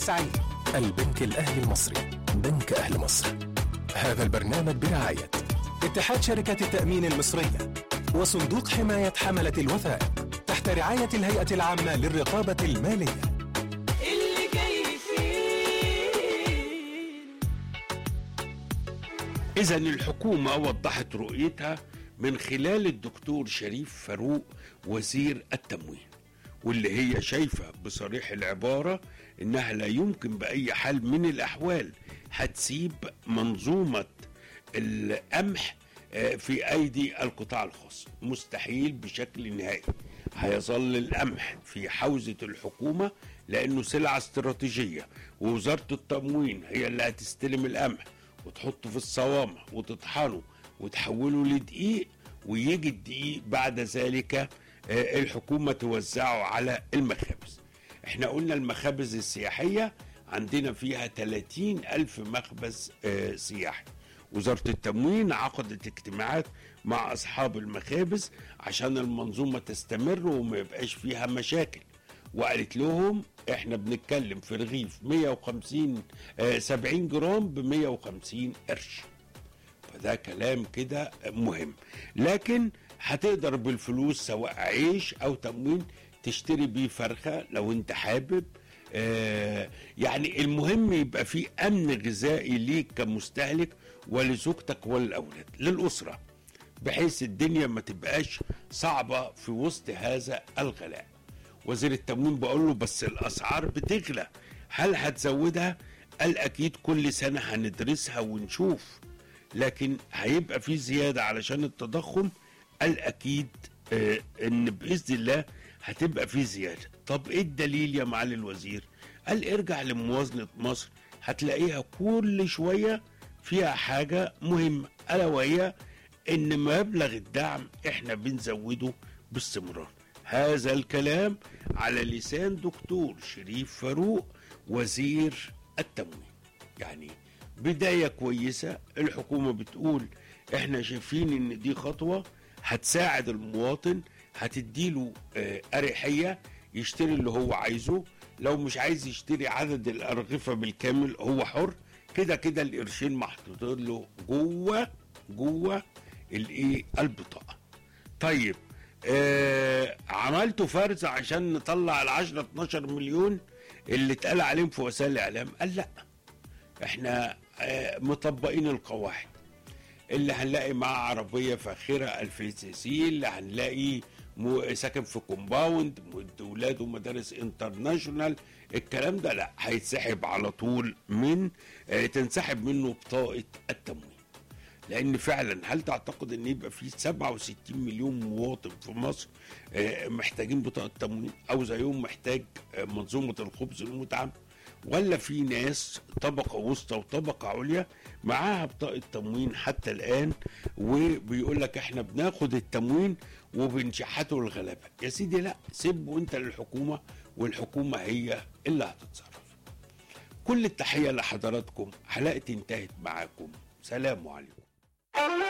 سعيد البنك الأهلي المصري بنك أهل مصر هذا البرنامج برعاية اتحاد شركات التأمين المصرية وصندوق حماية حملة الوثائق تحت رعاية الهيئة العامة للرقابة المالية اللي جاي فيه إذا الحكومة وضحت رؤيتها من خلال الدكتور شريف فاروق وزير التموين واللي هي شايفة بصريح العبارة إنها لا يمكن بأي حال من الأحوال هتسيب منظومة القمح آه، في أيدي القطاع الخاص مستحيل بشكل نهائي هيظل القمح في حوزة الحكومة لأنه سلعة استراتيجية ووزارة التموين هي اللي هتستلم القمح وتحطه في الصوامع وتطحنه وتحوله لدقيق ويجي الدقيق بعد ذلك آه، الحكومة توزعه على المخابز احنا قلنا المخابز السياحية عندنا فيها 30 ألف مخبز آه، سياحي وزارة التموين عقدت اجتماعات مع أصحاب المخابز عشان المنظومة تستمر وما يبقاش فيها مشاكل وقالت لهم احنا بنتكلم في رغيف 150 آه 70 جرام ب 150 قرش فده كلام كده مهم لكن هتقدر بالفلوس سواء عيش او تموين تشتري بيه فرخه لو انت حابب آه يعني المهم يبقى في امن غذائي ليك كمستهلك ولزوجتك وللاولاد للاسره بحيث الدنيا ما تبقاش صعبه في وسط هذا الغلاء وزير التموين بقول له بس الاسعار بتغلى هل هتزودها قال اكيد كل سنه هندرسها ونشوف لكن هيبقى في زياده علشان التضخم قال اكيد آه ان باذن الله هتبقى في زياده طب ايه الدليل يا معالي الوزير قال ارجع لموازنه مصر هتلاقيها كل شويه فيها حاجه مهمه الا وهي ان مبلغ الدعم احنا بنزوده باستمرار هذا الكلام على لسان دكتور شريف فاروق وزير التموين يعني بداية كويسة الحكومة بتقول احنا شايفين ان دي خطوة هتساعد المواطن هتديله آه، أريحية يشتري اللي هو عايزه لو مش عايز يشتري عدد الأرغفة بالكامل هو حر كده كده القرشين محطوطين له جوه جوه الايه البطاقة طيب آه عملتوا فرز عشان نطلع ال 10 12 مليون اللي اتقال عليهم في وسائل الاعلام قال لا احنا آه مطبقين القواعد اللي هنلاقي معاه عربيه فاخره 2000 سي سي اللي هنلاقي مو ساكن في كومباوند مد- ولاده مدارس انترناشونال الكلام ده لا هيتسحب على طول من آه تنسحب منه بطاقه التموين لان فعلا هل تعتقد ان يبقى في 67 مليون مواطن في مصر آه، محتاجين بطاقه تموين او زيهم محتاج آه، منظومه الخبز المدعم ولا في ناس طبقه وسطى وطبقه عليا معاها بطاقه تموين حتى الان وبيقول لك احنا بناخد التموين وبنشحته الغلابه يا سيدي لا سيبه انت للحكومه والحكومه هي اللي هتتصرف كل التحيه لحضراتكم حلقتي انتهت معاكم سلام عليكم